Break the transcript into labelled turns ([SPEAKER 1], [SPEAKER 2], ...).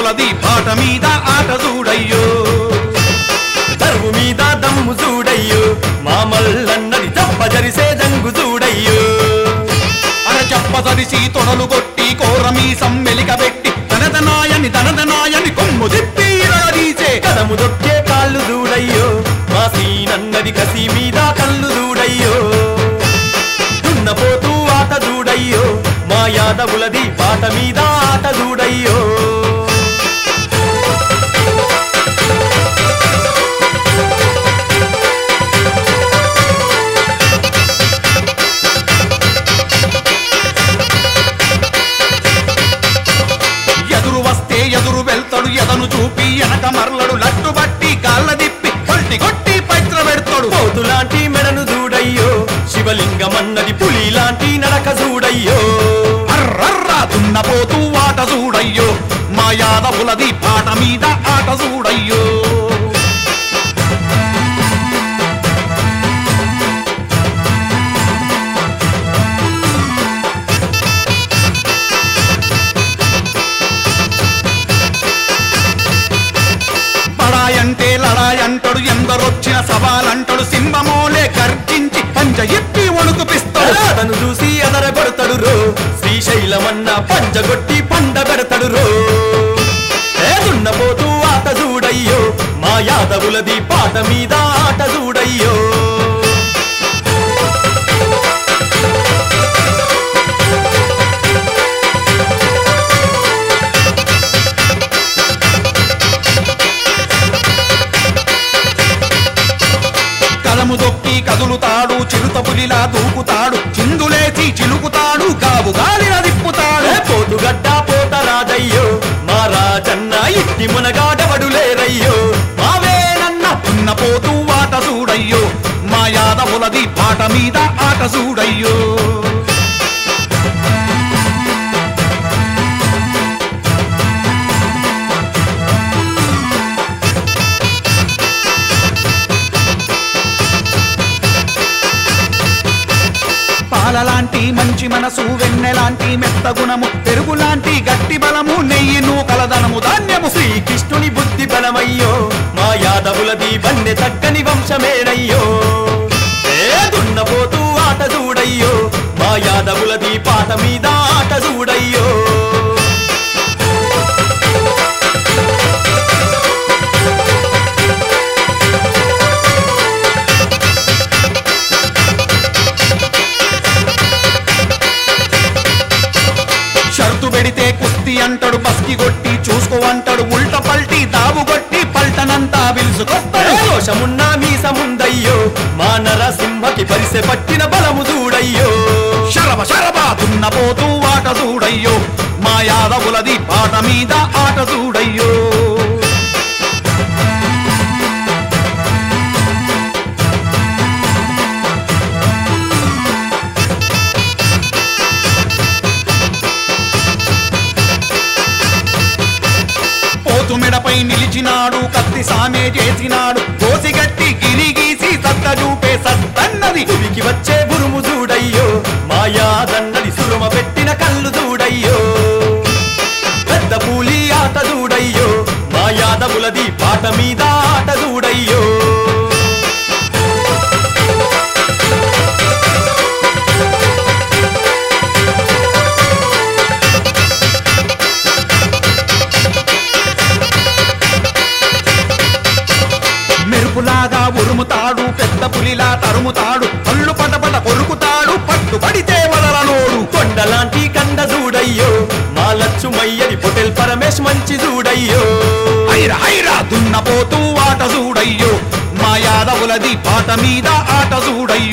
[SPEAKER 1] యాదవులది పాట మీద ఆట చూడయ్యో
[SPEAKER 2] దరువు మీద దమ్ము చూడయ్యో మా మల్లన్నది తప్ప జరిసే దంగు చూడయ్యో
[SPEAKER 1] అర చెప్పదరిసి తొడలు కొట్టి కోరమీ సమ్మెలిక పెట్టి తనదనాయని తనదనాయని కొమ్ము తిప్పి ఇరగదీసే
[SPEAKER 2] కదము దొక్కే కాళ్ళు చూడయ్యో మా సీనన్నది కసి మీద కళ్ళు చూడయ్యో దున్నపోతూ ఆట చూడయ్యో మా యాదవులది పాట మీద ఆట చూడయ్యో
[SPEAKER 1] ఎదురు వస్తే ఎదురు వెళ్తాడు ఎదను చూపి ఎనక మరలడు లట్టు బట్టి కాళ్ళ దిప్పి పల్టి కొట్టి పైత్ర పెడతాడు
[SPEAKER 2] పోతులాంటి మెడను చూడయ్యో శివలింగమన్నది పులి లాంటి నడక చూడయ్యో
[SPEAKER 1] అర్రర్రా దున్నపోతూ ఆట చూడయ్యో మా యాదవులది పాట మీద ఆట చూడయ్యో పడాయంటే లడాయంటాడు ఎందరొచ్చిన సవాలంటాడు సింహమోలే గర్జించి పంజ ఎప్పి వణుకుపిస్తాడు
[SPEAKER 2] అతను చూసి ఎదరగొడతాడు రో శ్రీశైలమన్న పంచగొట్టి పండ పెడతాడు రో ఏ దున్నపోతూ ఆట చూడయ్యో మా యాదవులది పాట మీద ఆట చూడయ్యో
[SPEAKER 1] కలము దొక్కి కదులుతాడు చిరుత పులిలా దూకుతాడు చిందులేసి చిలుకుతాడు గావు గాలిన దిప్పుతాడు
[SPEAKER 2] ఏ పోతుగడ్డ పోత రాజయ్యో మా రాజన్న ఇట్టి మునగాడవడు లేరయ్యో
[SPEAKER 1] మావేనన్న దున్నపోతూ ఆట చూడయ్యో మా యాదవులది పాట మీద ఆట చూడయ్యో పాలలాంటి మంచి మనసు వెన్నెలాంటి మెత్త గుణము పెరుగులాంటి గట్టి బలము నెయ్యి నూకలదనము ధాన్యము
[SPEAKER 2] శ్రీకృష్ణుని బుద్ధి బలమయ్యో మా యాదవులది బండె తగ్గని వంశమేనయ్యో ఏ దున్నపోతూ ఆట చూడయ్యో మా యాదవులది పాట మీద ఆట చూడయ్యో
[SPEAKER 1] షరతు పెడితే కుస్తీ అంటాడు బస్కి కొట్టి చూసుకో అంటాడు ఉల్ట పల్టి దావు కొట్టి పల్టనంతా పిలుచుకొస్తాడు
[SPEAKER 2] దోషమున్నా మీసముందయ్యో మా నరసింహకి పరిసె పట్టిన బలము చూడయ్యో
[SPEAKER 1] శరభ శరభ దున్నపోతూ ఆట చూడయ్యో మా యాదవులది పాట మీద ఆట చూడయ్యో పోతు మెడపై నిలిచినాడు కత్తి సామే చేసినాడు కోసిగట్టి గిరిగీసి సత్త చూపే సత్తన్నది
[SPEAKER 2] తుడికి వచ్చే గురుము చూడయ్యో మా యాదన్నది సురుమ పెట్టిన కళ్ళు చూడయ్యో పెద్ద పూలి ఆట చూడయ్యో మా యాదవులది పాట మీద ఆట చూడయ్యో
[SPEAKER 1] మెరుపులాగా ఉరుముతాడు పెద్ద పులిలా తరుముతాడు కళ్ళు పటపట కొరుకుతాడు పట్టుబడితే వదలనోడు
[SPEAKER 2] కొండలాంటి కండ చూడయ్యో మా లచ్చుమయ్యని పొటెల్ పరమేశ్ మంచి చూడయ్యో
[SPEAKER 1] హైర హైరా దున్నపోతూ ఆట చూడయ్యో మా యాదవులది పాట మీద ఆట చూడయ్యో